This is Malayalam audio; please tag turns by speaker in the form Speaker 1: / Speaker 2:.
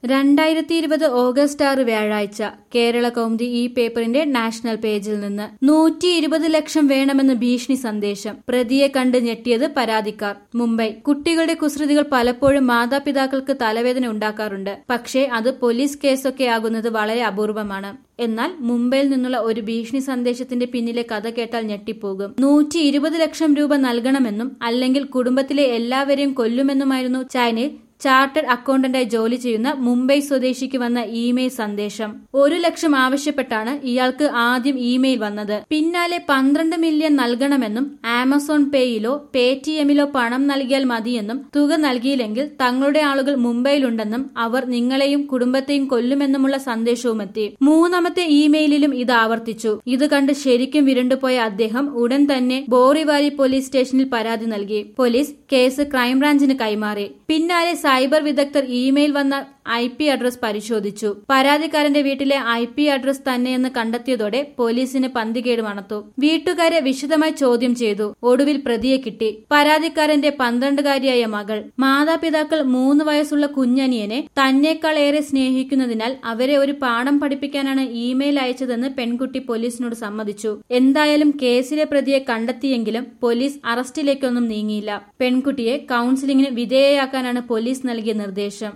Speaker 1: രണ്ടായിരത്തി ഇരുപത് ഓഗസ്റ്റ് ആറ് വ്യാഴാഴ്ച കേരള കൗമുദി ഈ പേപ്പറിന്റെ നാഷണൽ പേജിൽ നിന്ന് നൂറ്റി ഇരുപത് ലക്ഷം വേണമെന്ന് ഭീഷണി സന്ദേശം പ്രതിയെ കണ്ട് ഞെട്ടിയത് പരാതിക്കാർ മുംബൈ കുട്ടികളുടെ കുസൃതികൾ പലപ്പോഴും മാതാപിതാക്കൾക്ക് തലവേദന ഉണ്ടാക്കാറുണ്ട് പക്ഷേ അത് പോലീസ് കേസൊക്കെ ആകുന്നത് വളരെ അപൂർവമാണ് എന്നാൽ മുംബൈയിൽ നിന്നുള്ള ഒരു ഭീഷണി സന്ദേശത്തിന്റെ പിന്നിലെ കഥ കേട്ടാൽ ഞെട്ടിപ്പോകും നൂറ്റി ഇരുപത് ലക്ഷം രൂപ നൽകണമെന്നും അല്ലെങ്കിൽ കുടുംബത്തിലെ എല്ലാവരെയും കൊല്ലുമെന്നുമായിരുന്നു ചൈനയിൽ ചാർട്ടേഡ് അക്കൗണ്ടന്റായി ജോലി ചെയ്യുന്ന മുംബൈ സ്വദേശിക്ക് വന്ന ഇമെയിൽ സന്ദേശം ഒരു ലക്ഷം ആവശ്യപ്പെട്ടാണ് ഇയാൾക്ക് ആദ്യം ഇമെയിൽ വന്നത് പിന്നാലെ പന്ത്രണ്ട് മില്യൺ നൽകണമെന്നും ആമസോൺ പേയിലോ പേടിഎമ്മിലോ പണം നൽകിയാൽ മതിയെന്നും തുക നൽകിയില്ലെങ്കിൽ തങ്ങളുടെ ആളുകൾ മുംബൈയിലുണ്ടെന്നും അവർ നിങ്ങളെയും കുടുംബത്തെയും കൊല്ലുമെന്നുമുള്ള സന്ദേശവുമെത്തി മൂന്നാമത്തെ ഇമെയിലിലും ഇത് ആവർത്തിച്ചു ഇത് കണ്ട് ശരിക്കും വിരണ്ടുപോയ അദ്ദേഹം ഉടൻ തന്നെ ബോറിവാലി പോലീസ് സ്റ്റേഷനിൽ പരാതി നൽകി പോലീസ് കേസ് ക്രൈംബ്രാഞ്ചിന് കൈമാറി പിന്നാലെ സൈബർ വിദഗ്ധർ ഇമെയിൽ വന്ന ഐ പി അഡ്രസ് പരിശോധിച്ചു പരാതിക്കാരന്റെ വീട്ടിലെ ഐ പി അഡ്രസ് തന്നെയെന്ന് കണ്ടെത്തിയതോടെ പോലീസിന് പന്തികേട് മണത്തു വീട്ടുകാരെ വിശദമായി ചോദ്യം ചെയ്തു ഒടുവിൽ പ്രതിയെ കിട്ടി പരാതിക്കാരന്റെ പന്ത്രണ്ടുകാരിയായ മകൾ മാതാപിതാക്കൾ മൂന്ന് വയസ്സുള്ള കുഞ്ഞനിയനെ തന്നേക്കാൾ ഏറെ സ്നേഹിക്കുന്നതിനാൽ അവരെ ഒരു പാഠം പഠിപ്പിക്കാനാണ് ഇമെയിൽ അയച്ചതെന്ന് പെൺകുട്ടി പോലീസിനോട് സമ്മതിച്ചു എന്തായാലും കേസിലെ പ്രതിയെ കണ്ടെത്തിയെങ്കിലും പോലീസ് അറസ്റ്റിലേക്കൊന്നും നീങ്ങിയില്ല പെൺകുട്ടിയെ കൌൺസിലിംഗിന് വിധേയയാക്കാനാണ് പോലീസ് നൽകിയ നിർദ്ദേശം